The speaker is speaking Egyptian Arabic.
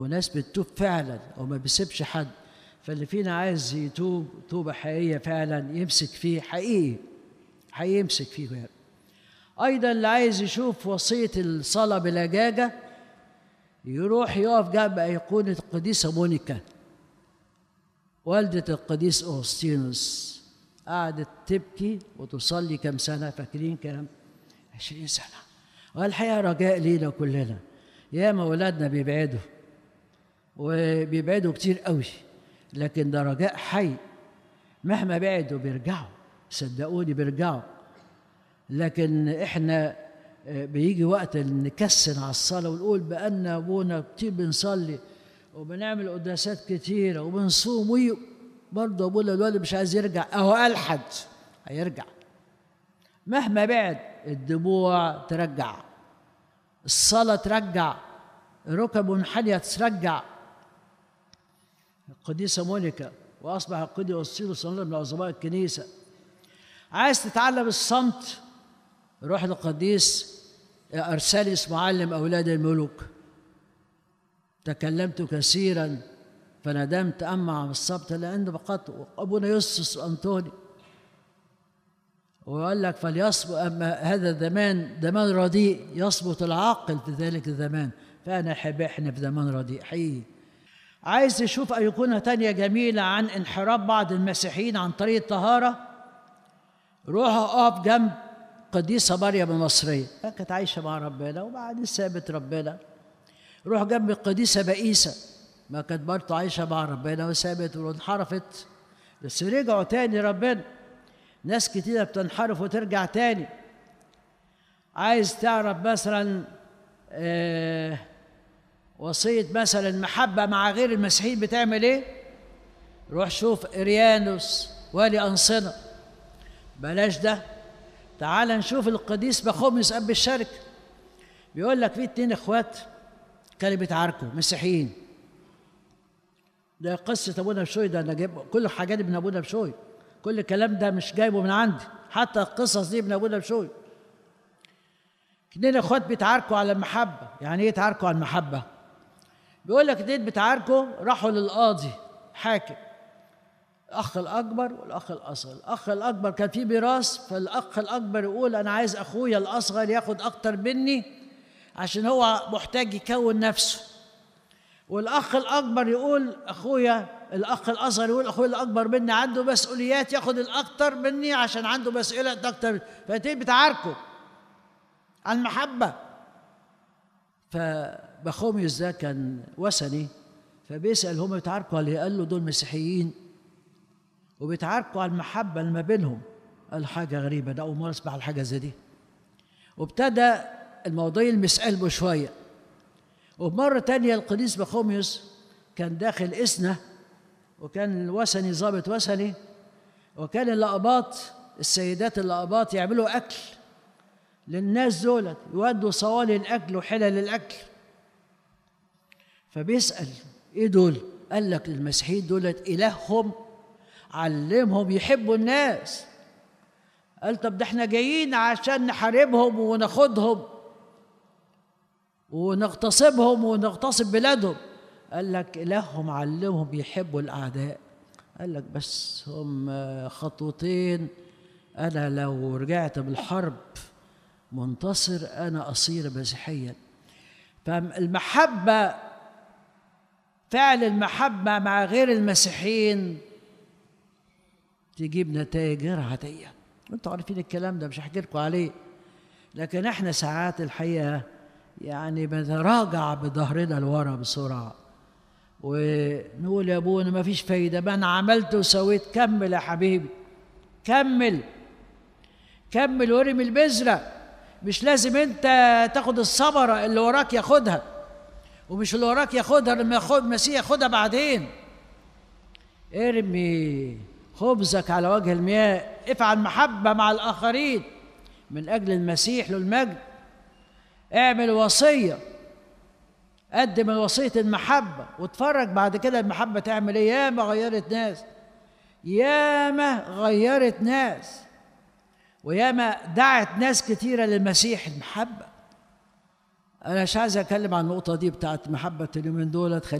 وناس بتتوب فعلا وما بيسيبش حد فاللي فينا عايز يتوب توبة حقيقية فعلا يمسك فيه حقيقي حقيقي يمسك فيه يعني. أيضا اللي عايز يشوف وصية الصلاة بلجاجة يروح يقف جنب أيقونة القديسة مونيكا والدة القديس أوغسطينوس قعدت تبكي وتصلي كم سنة فاكرين كام؟ عشرين سنة والحقيقة رجاء لينا كلنا ياما ولادنا بيبعدوا وبيبعدوا كتير قوي لكن ده رجاء حي مهما بعدوا بيرجعوا صدقوني بيرجعوا لكن احنا بيجي وقت نكسن على الصلاة ونقول بأن أبونا كتير بنصلي وبنعمل قداسات كتيرة وبنصوم وي برضه أبونا الولد مش عايز يرجع أهو ألحد هيرجع مهما بعد الدموع ترجع الصلاة ترجع الركب منحنية ترجع القديسة مونيكا وأصبح القديس والسيد صلى من عظماء الكنيسة عايز تتعلم الصمت روح للقديس أرساليس معلم أولاد الملوك تكلمت كثيرا فندمت أما عن الصمت لأن بقت أبونا يوسف أنطوني وقال لك فليصبر أما هذا الزمان زمان رديء يصبت العاقل في ذلك الزمان فأنا أحب إحنا في زمان رديء حقيقي عايز تشوف أيقونة تانية جميلة عن انحراف بعض المسيحيين عن طريق الطهارة روح اقف جنب قديسة مريم المصرية كانت عايشة مع ربنا وبعدين سابت ربنا روح جنب القديسة بئيسة ما كانت برضه عايشة مع ربنا وسابت وانحرفت بس رجعوا تاني ربنا ناس كتيرة بتنحرف وترجع تاني عايز تعرف مثلا آه وصية مثلا المحبة مع غير المسيحيين بتعمل ايه؟ روح شوف إريانوس والي أنصنة بلاش ده تعال نشوف القديس بخوميس أب الشركة بيقول لك في اتنين اخوات كانوا بيتعاركوا مسيحيين ده قصة أبونا بشوي ده أنا جايب كل الحاجات دي من أبونا بشوي كل الكلام ده مش جايبه من عندي حتى القصص دي من أبونا بشوي اتنين اخوات بيتعاركوا على المحبة يعني ايه يتعاركوا على المحبة بيقول لك اتنين بيتعاركوا راحوا للقاضي حاكم الأخ الأكبر والأخ الأصغر الأخ الأكبر كان فيه ميراث فالأخ الأكبر يقول أنا عايز أخويا الأصغر ياخد أكتر مني عشان هو محتاج يكون نفسه والأخ الأكبر يقول أخويا الأخ الأصغر يقول أخويا الأكبر مني عنده مسؤوليات ياخد الأكتر مني عشان عنده مسؤوليات أكتر فالاتنين بيتعاركوا عن المحبة فبخوميوس ده كان وثني فبيسأل هم بيتعاركوا عليه قال له دول مسيحيين وبيتعاركوا على المحبة اللي ما بينهم قال حاجة غريبة ده أول مرة أسمع الحاجة زي دي وابتدى الموضوع يلمس قلبه شوية ومرة تانية القديس بخوميوس كان داخل إسنة وكان الوثني ظابط وثني وكان اللقباط السيدات اللقباط يعملوا أكل للناس دولت يودوا صوالي الأكل وحلل الأكل فبيسأل إيه دول؟ قال لك المسيحيين دولت إلههم علمهم يحبوا الناس قال طب ده احنا جايين عشان نحاربهم وناخدهم ونغتصبهم ونغتصب بلادهم قال لك إلههم علمهم يحبوا الأعداء قال لك بس هم خطوتين أنا لو رجعت بالحرب منتصر أنا أصير مسيحيا فالمحبة فعل المحبة مع غير المسيحيين تجيب نتائج غير عادية انتوا عارفين الكلام ده مش هحكي لكم عليه لكن احنا ساعات الحقيقة يعني بنتراجع بظهرنا لورا بسرعة ونقول يا ابونا ما فيش فايدة ما انا عملت وسويت كمل يا حبيبي كمل كمل وارمي البذرة مش لازم انت تاخد الثمرة اللي وراك ياخدها ومش اللي وراك ياخدها لما ياخد المسيح ياخدها بعدين ارمي خبزك على وجه المياه افعل محبة مع الآخرين من أجل المسيح له المجد اعمل وصية قدم وصية المحبة واتفرج بعد كده المحبة تعمل ايه ياما غيرت ناس ياما غيرت ناس وياما دعت ناس كتيرة للمسيح المحبة انا مش عايز اتكلم عن النقطه دي بتاعت محبه اليومين دولت